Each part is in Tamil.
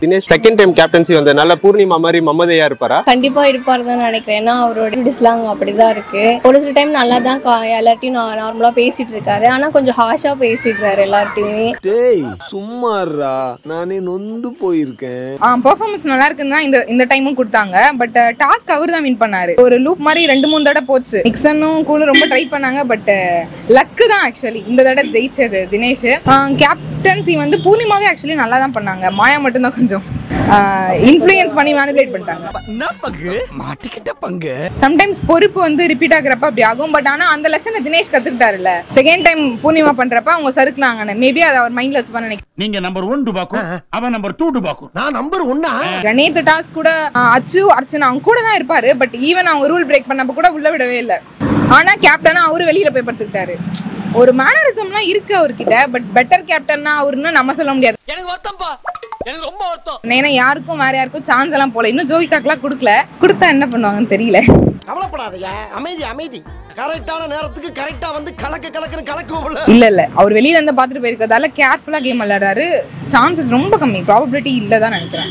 தினேஷ் செகண்ட் டைம் கேப்டன்சி வந்ததுனால பூர்ணிமா மாதிரி மமதையா இருப்பாரா கண்டிப்பா இருப்பாரு தான் நினைக்கிறேன் ஏன்னா அவரோட டிஸ்லாங் அப்படிதான் இருக்கு ஒரு சில டைம் நல்லா தான் கா- எல்லார்ட்டையும் நார்மலா பேசிட்டு இருக்காரு ஆனா கொஞ்சம் ஹாஷா பேசிடுறாரு எல்லார்ட்டையுமே டேய் சும்மாறா நானே நொந்து போயிருக்கேன் பெர்ஃபார்மன்ஸ் நல்லா இருக்குன்னு தான் இந்த இந்த டைமும் கொடுத்தாங்க பட் டாஸ்க் அவர் தான் வின் பண்ணாரு ஒரு லூப் மாதிரி ரெண்டு மூணு தடவை போச்சு நிக்சனும் கூட ரொம்ப ட்ரை பண்ணாங்க பட் லக்கு தான் ஆக்சுவலி இந்த தடவை ஜெயிச்சது தினேஷ் கேப்டன்சி வந்து பூர்ணிமாவே ஆக்சுவலி நல்லா தான் பண்ணாங்க மாயா மட்டும்தான் கொஞ்சம் இன்ஃப்ளூயன்ஸ் பண்ணி மேனிபுலேட் பண்ணிட்டாங்க என்ன பங்கு மாட்டிக்கிட்ட பங்கு சம்டைம்ஸ் பொறுப்பு வந்து ரிப்பீட் ஆகுறப்ப அப்படி ஆகும் பட் ஆனா அந்த லெசனை தினேஷ் கத்துக்கிட்டாருல்ல செகண்ட் டைம் பூர்ணிமா பண்றப்ப அவங்க சறுக்குனாங்க மேபி அதை அவர் மைண்ட்ல வச்சுப்பான்னு நினைக்கிறேன் நீங்க நம்பர் ஒன் டுபாக்கு அவன் நம்பர் டூ டுபாக்கு நான் நம்பர் ஒன்னா நேத்து டாஸ்க் கூட ஆ, அச்சு அர்ச்சனா அவங்க கூட தான் இருப்பாரு பட் ஈவன் அவங்க ரூல் பிரேக் பண்ணப்ப கூட உள்ள விடவே இல்லை ஆனா கேப்டனா அவரு வெளியில போய் படுத்துக்கிட்டாரு ஒரு மேனரிசம்லாம் இருக்கு அவர்கிட்ட பட் பெட்டர் கேப்டன்னா அவருன்னு நம்ம சொல்ல முடியாது எனக்கு வருத்தம்ப்பா எனக்கு ரொம்ப வருத்தம் ஏன்னா யாருக்கும் வேற யாருக்கும் சான்ஸ் எல்லாம் போல இன்னும் ஜோவிகாக்கெல்லாம் கொடுக்கல கொடுத்தா என்ன பண்ணுவாங்கன்னு தெரியல கவலைப்படாதயா அமைதி அமைதி கரெக்டான நேரத்துக்கு கரெக்டா வந்து கலக்க கலக்குன்னு கலக்குவோம்ல இல்ல இல்ல அவர் வெளியில இருந்து பாத்துட்டு போயிருக்கிறதால கேர்ஃபுல்லா கேம் விளையாடுறாரு சான்சஸ் ரொம்ப கம்மி ப்ராபபிலிட்டி இல்ல தான் நினைக்கிறேன்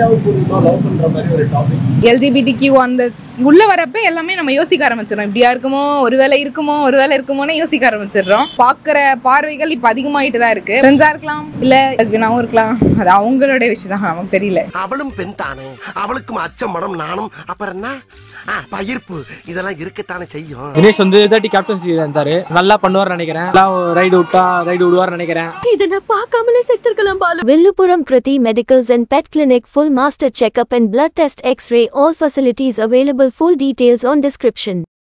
எல்ஜிபிடி கியூ அந்த உள்ள வரப்ப எல்லாமே நம்ம யோசிக்க ஆரம்பிச்சிடறோம் இப்படியா இருக்குமோ ஒருவேளை இருக்குமோ ஒருவேளை இருக்குமோன்னு யோசிக்க ஆரம்பிச்சிடுறோம் பாக்குற பார்வைகள் இப்ப அதிகமாயிட்டு தான் இருக்கு ஃப்ரெண்ட்ஸா இருக்கலாம் இல்ல ஹஸ்பண்டாவும் இருக்கலாம் அது அவங்களோட விஷயம் தான் நமக்கு தெரியல அவளும் பெண் தானே அவளுக்கும் அச்சம் மனம் நானும் அப்புறம் என்ன ஆ, பயிர்ப்பு இதெல்லாம் இருக்கத்தானே செய்யும் தினேஷ் வந்து தேர்ட்டி கேப்டன்சி இருந்தாரு நல்லா பண்ணுவார் நினைக்கிறேன் ரைடு விட்டா ரைடு விடுவார் நினைக்கிறேன் இதை நான் பார்க்காமலே செத்துருக்கலாம் Balu வில்லுபுரம் Kriti Medicals and Pet Clinic full master checkup and blood test x-ray all facilities available full details on description